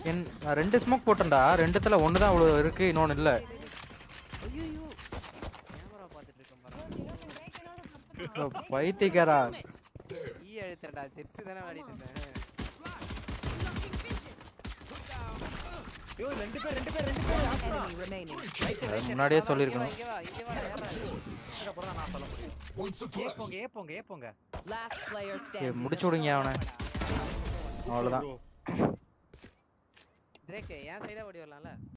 என் நான் ரெண்டு ஸ்மோக் போட்டேன்டா ரெண்டுத்துல ஒன்று தான் அவ்வளோ இருக்கு இன்னொன்று இல்லை ஐயோ கேமரா பார்த்துட்டு இருக்கேன் பாருங்க பைத்தியக்காரா ஈ அழுத்துறடா செட்டு தானே விளையாடிட்டு இருந்தேன் ஐயோ ரெண்டு பேர் ரெண்டு பேர் ரெண்டு பேர் Enemy remaining. அது முன்னாடியே வா, சொல்லியிருக்கணும் இங்க வா இங்க வா ஏறா அப்புறம் தான் நான் சொல்ல முடியும் ஏ போங்க ஏ போங்க ஏ போங்க Last player ஏய், standing. முடிச்சு விடுங்க அவனை அவ்வளோதான் பிரேக் என் சைடா ஓடி வரலாம்ல